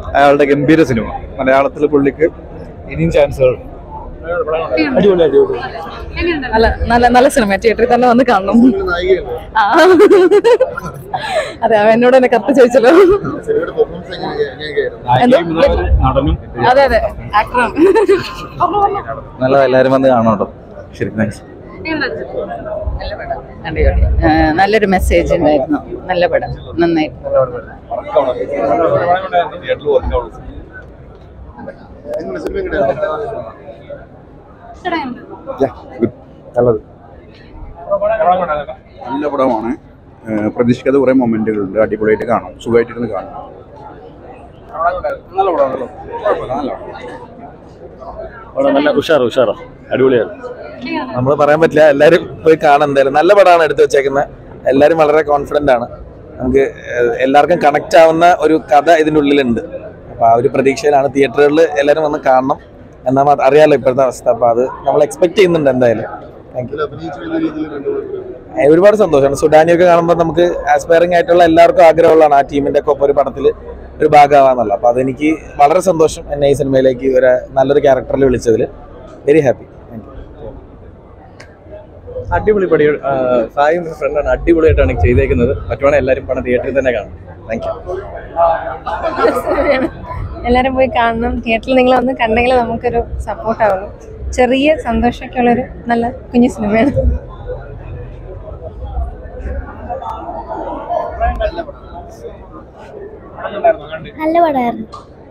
അയാളുടെ ഗംഭീര സിനിമ മലയാളത്തിൽ പുള്ളിക്ക് ഇനിയും ചാൻസുകൾ നല്ല നല്ല നല്ല സിനിമ തിയേറ്ററിൽ തന്നെ വന്ന് കാണണം ആ അതെ അവൻ എന്നോട് തന്നെ കത്ത് ചോദിച്ചല്ലോ എന്തോ? നടനും അതെ അതെ ആക്ടറാണ് നല്ല എല്ലാവരും വന്ന് കാണണം കേട്ടോ ശരി താങ്ക്സ് നല്ല പടം അടിപൊളി ആ, നല്ലൊരു മെസ്സേജ് ഉണ്ടായിരുന്നു നല്ല പടം നന്നായി നല്ലത് നല്ല പടമാണ് ഏഹ് പ്രതീക്ഷിക്കാത്ത കുറേ മൊമെന്റുകളുണ്ട് അടിപൊളിയായിട്ട് കാണാം സുഖമായിട്ടിരുന്ന് കാണാം നല്ല പടം നല്ല കുഴപ്പമില്ല, നല്ല പടം നല്ല ഉഷാർ ഉഷാറാ അടിപൊളിയാണ് നമ്മൾ പറയാൻ പറ്റില്ല എല്ലാവരും പോയി കാണാൻ എന്തായാലും നല്ല പടമാണ് എടുത്തു വെച്ചേക്കുന്നത് എല്ലാവരും വളരെ കോൺഫിഡന്റ് ആണ് നമുക്ക് ഏഹ്, എല്ലാവർക്കും കണക്ട് ആവുന്ന ഒരു കഥ ഇതിൻ്റെ ഉള്ളിലുണ്ട് അപ്പോൾ ആ ഒരു പ്രതീക്ഷയിലാണ് തിയേറ്ററുകളിൽ എല്ലാവരും വന്ന് കാണണം എന്നാൽ അത് അറിയാലോ ഇപ്പോഴത്തെ അവസ്ഥ അപ്പോൾ അത് നമ്മൾ എക്സ്പെക്ട് ചെയ്യുന്നുണ്ട് എന്തായാലും താങ്ക് യു ഏഹ്, ഒരുപാട് സന്തോഷമാണ് സുഡാനിയൊക്കെ കാണുമ്പോൾ നമുക്ക് ആസ്പയറിംഗ് ആയിട്ടുള്ള എല്ലാവർക്കും ആഗ്രഹമുള്ളതാണ് ആ ടീമിന്റെ ഒക്കെ ഒപ്പം ഒരു പടത്തിൽ ഒരു ഭാഗമാവാന്നുള്ള അപ്പോൾ അതെനിക്ക് വളരെ സന്തോഷം എന്നെ ഈ സിനിമയിലേക്ക് ഒരു നല്ലൊരു ക്യാരക്ടറിൽ വിളിച്ചതിൽ വെരി ഹാപ്പി താങ്ക് യു അടിപൊളി പടി സായും ഫ്രണ്ടാണ് അടിപൊളിയായിട്ടാണ് ചെയ്തേക്കുന്നത് പറ്റുവാണെങ്കിൽ എല്ലാവരും പണം തിയേറ്ററിൽ തന്നെ കാണും താങ്ക് യു എല്ലാവരും പോയി കാണണം തിയേറ്ററിൽ നിങ്ങൾ വന്ന് കണ്ടെങ്കിൽ നമുക്കൊരു സപ്പോർട്ട് ആവുള്ളൂ ചെറിയ സന്തോഷമൊക്കെ ഉള്ളൊരു നല്ല കുഞ്ഞു സിനിമയാണ് നല്ല പടമായിരുന്നു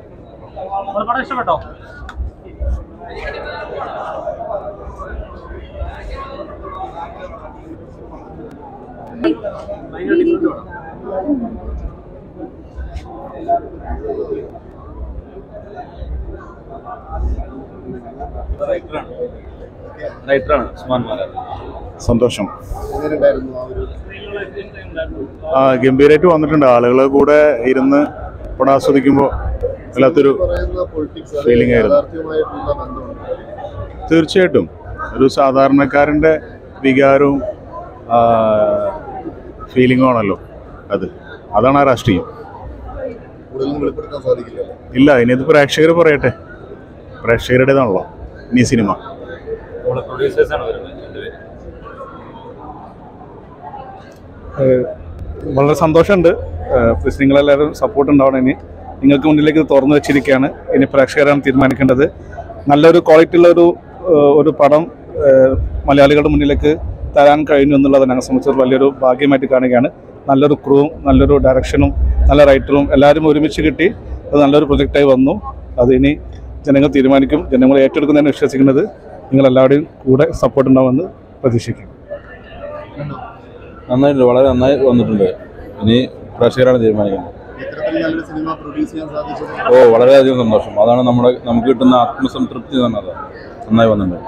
റൈറ്ററാണ് ഉസ്മാൻ മാലാർ സന്തോഷം ആ ഗംഭീരമായിട്ട് വന്നിട്ടുണ്ട് ആളുകളെ കൂടെ ഇരുന്ന് പടം ആസ്വദിക്കുമ്പോൾ വല്ലാത്തൊരു ഫീലിംഗ് ആയിരുന്നു തീർച്ചയായിട്ടും ഒരു സാധാരണക്കാരൻ്റെ വികാരവും ഫീലിംഗും ആണല്ലോ അത് അതാണ് ആ രാഷ്ട്രീയം ഇല്ല ഇനിയത് പ്രേക്ഷകർ പറയട്ടെ പ്രേക്ഷകരുടേതാണല്ലോ ഇനി സിനിമ നമ്മുടെ പ്രൊഡ്യൂസേഴ്സാണ് വരുന്നത് രണ്ടുപേര് വളരെ സന്തോഷമുണ്ട് പ്ലീസ് നിങ്ങളെല്ലാവരും സപ്പോർട്ട് ഉണ്ടാവണം ഇനി നിങ്ങൾക്ക് മുന്നിലേക്ക് ഇത് തുറന്നു വെച്ചിരിക്കുകയാണ് ഇനി പ്രേക്ഷകരാണ് തീരുമാനിക്കേണ്ടത് നല്ലൊരു ക്വാളിറ്റി ഉള്ള ഒരു ഏഹ്, ഒരു പടം ഏഹ്, മലയാളികളുടെ മുന്നിലേക്ക് തരാൻ കഴിഞ്ഞു എന്നുള്ളത് ഞങ്ങളെ സംബന്ധിച്ച് വലിയൊരു ഭാഗ്യമായിട്ട് കാണുകയാണ് നല്ലൊരു ക്രൂവും നല്ലൊരു ഡയറക്ഷനും നല്ല റൈറ്ററും എല്ലാവരും ഒരുമിച്ച് കിട്ടി അത് നല്ലൊരു പ്രൊജക്റ്റായി വന്നു അത് ഇനി ജനങ്ങൾ തീരുമാനിക്കും ജനങ്ങൾ ഏറ്റെടുക്കുന്നതിന് വിശ്വസിക്കുന്നത് നിങ്ങളെല്ലാവരുടെയും കൂടെ സപ്പോർട്ട് ഉണ്ടാവുമെന്ന് പ്രതീക്ഷിക്കും നന്നായിട്ടുണ്ട് വളരെ നന്നായി വന്നിട്ടുണ്ട് ഇനി പ്രേക്ഷകരാണ് തീരുമാനിക്കുന്നത് ഓ വളരെയധികം സന്തോഷം അതാണ് നമ്മുടെ നമുക്ക് കിട്ടുന്ന ആത്മസംതൃപ്തി തന്നെ അതാണ് നന്നായി വന്നിട്ടുണ്ട്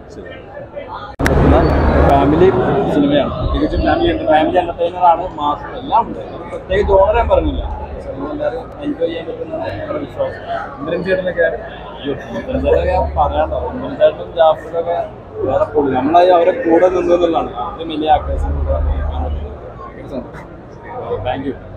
ഫാമിലി സിനിമയാണ് തികച്ചും ഫാമിലി ഫാമിലി എന്റർടൈനർ ആണ് മാസം എല്ലാം ഉണ്ട് പ്രത്യേകിച്ച് ഓണറാൻ പറഞ്ഞില്ല എല്ലാവരും എൻജോയ് ചെയ്യാൻ പറ്റുന്ന ഞങ്ങളുടെ വിശ്വാസം ഇന്ദ്രൻ ചേട്ടനൊക്കെ അയ്യോ, ഇന്ദ്രൻ ചേട്ടനൊക്കെ പറയാണ്ടോ ഇന്ദ്രൻ ചേട്ടനും ജാഫറിനൊക്കെ വേറെ പൊളി നമ്മളായി അവരെ കൂടെ നിന്നു എന്നുള്ളതാണ് ഏറ്റവും വലിയ ആക്ടേഴ്സിന് കൂടെ താങ്ക് യു